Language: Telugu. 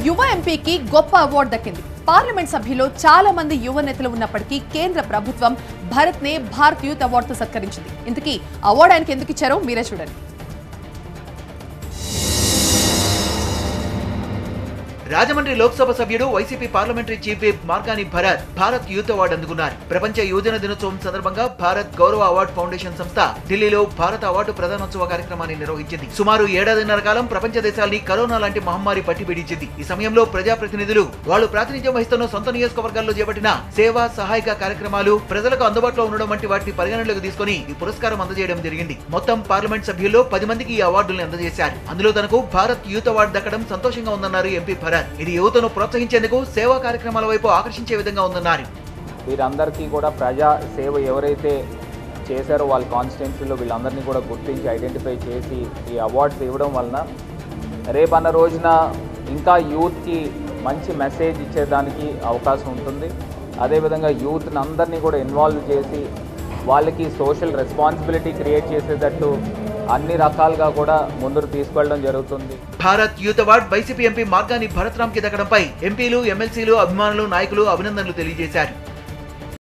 యువ ఎంపీకి గొప్ప అవార్డు దక్కింది పార్లమెంట్ సభ్యులు చాలా మంది యువ నేతలు ఉన్నప్పటికీ కేంద్ర ప్రభుత్వం భరత్ నే భారత్ యూత్ అవార్డుతో సత్కరించింది ఇంతకీ అవార్డు ఆయనకి ఎందుకు ఇచ్చారో మీరే చూడండి రాజమండ్రి లోక్సభ సభ్యుడు YCP parliamentary chief whip Margani Bharat Bharat youth award అందుకున్నారు ప్రపంచ యువజన దినోత్సవం సందర్భంగా భారత్ గౌరవ అవార్డు ఫౌండేషన్ సంస్థ ఢిల్లీలో భారత అవార్డు ప్రధానోత్సవ కార్యక్రమాన్ని నిర్వహించింది సుమారు ఏడాదిన్నర కాలం ప్రపంచ దేశాల్ని కరోనా లాంటి మహమ్మారి పట్టిబిడించింది ఈ సమయంలో ప్రజాప్రతినిధులు వాళ్ళు ప్రాతినిధ్యం వహిస్తున్న సొంత నియోజకవర్గాల్లో చేపట్టిన సేవా సహాయక కార్యక్రమాలు ప్రజలకు అందుబాటులో ఉండడం వంటి వాటిని పరిగణనలోకి తీసుకుని ఈ పురస్కారం అందజేయడం జరిగింది మొత్తం పార్లమెంట్ సభ్యుల్లో పది మందికి ఈ అవార్డుల్ని అందజేశారు అందులో తనకు భారత్ యూత్ అవార్డు దక్కడం సంతోషంగా ఉందన్నారు ఎంపీ భరత్ ఇది యువతను ప్రోత్సహించేందుకు సేవా కార్యక్రమాల వైపు ఆకర్షించే విధంగా ఉందన్నారు వీరందరికీ కూడా ప్రజా సేవ ఎవరైతే చేశారో వాళ్ళ కాన్స్టిట్యున్సీలో వీళ్ళందరినీ కూడా గుర్తించి ఐడెంటిఫై చేసి ఈ అవార్డ్స్ ఇవ్వడం వలన రేపన్న రోజున ఇంకా యూత్కి మంచి మెసేజ్ ఇచ్చేదానికి అవకాశం ఉంటుంది అదేవిధంగా యూత్ని అందరినీ కూడా ఇన్వాల్వ్ చేసి వాళ్ళకి సోషల్ రెస్పాన్సిబిలిటీ క్రియేట్ చేసేటట్టు అన్ని రకాలుగా కూడా ముందుకు తీసుకెళ్ళడం జరుగుతుంది Bharat youth award YCP MP Margani Bharatram కి దక్కడంపై ఎంపీలు ఎమ్మెల్సీలు అభిమానులు నాయకులు అభినందనలు తెలియజేశారు